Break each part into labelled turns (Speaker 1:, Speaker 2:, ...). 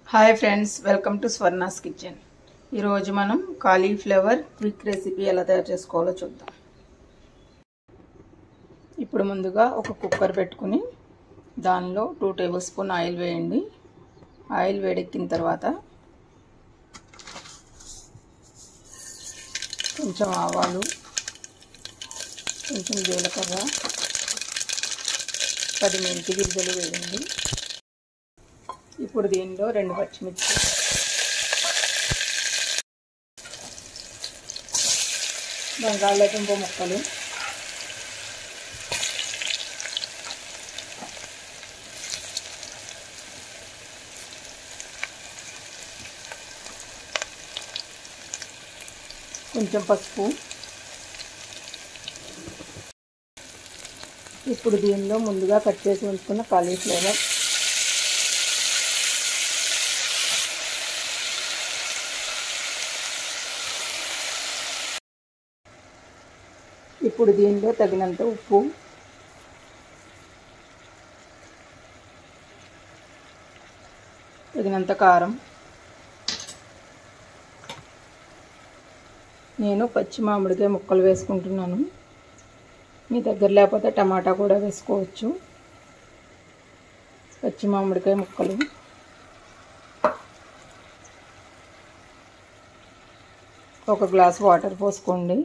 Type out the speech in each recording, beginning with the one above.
Speaker 1: hi friends welcome to Swarna's kitchen ఈరోజు మనం cauliflower quick recipe ఎలా తయారు చేసుకోవాలో చూద్దాం ఇప్పుడు ముందుగా ఒక కుక్కర్ పెట్టుకుని దానిలో టూ టేబుల్ స్పూన్ ఆయిల్ వేయండి ఆయిల్ వేడెక్కిన తర్వాత కొంచెం ఆవాలు కొంచెం జీలకర్ర పది మెంతి గింజలు వేయండి ఇప్పుడు దీనిలో రెండు పచ్చిమిర్చి బంగాళదుంప ముక్కలు కొంచెం పసుపు ఇప్పుడు దీనిలో ముందుగా కట్ చేసి ఉంచుకున్న కాలీఫ్లవర్ ఇప్పుడు దీనిలో తగినంత ఉప్పు తగినంత కారం నేను పచ్చి మామిడికాయ ముక్కలు వేసుకుంటున్నాను మీ దగ్గర లేకపోతే టమాటా కూడా వేసుకోవచ్చు పచ్చి మామిడికాయ ముక్కలు ఒక గ్లాస్ వాటర్ పోసుకోండి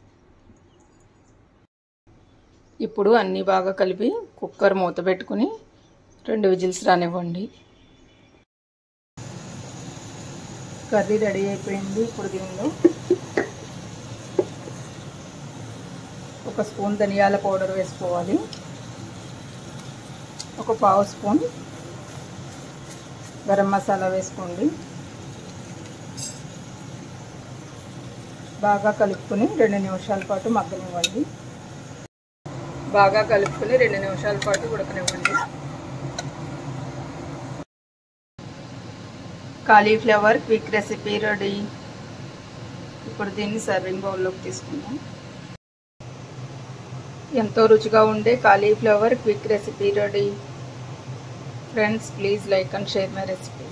Speaker 1: ఇప్పుడు అన్నీ బాగా కలిపి కుక్కర్ మూత పెట్టుకుని రెండు విజిల్స్ రానివ్వండి కర్రీ రెడీ అయిపోయింది ఇప్పుడు దీనిలో ఒక స్పూన్ ధనియాల పౌడర్ వేసుకోవాలి ఒక పావు స్పూన్ గరం మసాలా వేసుకోండి బాగా కలుపుకొని రెండు నిమిషాల పాటు మగ్గనివ్వండి బాగా కలుపుకొని రెండు నిమిషాల పాటు ఉడకనివ్వండి కాలీఫ్లవర్ క్విక్ రెసిపీ రెడీ ఇప్పుడు దీన్ని సర్వింగ్ బౌల్లోకి తీసుకుందాం ఎంతో రుచిగా ఉండే cauliflower quick recipe ready friends please like and share my recipe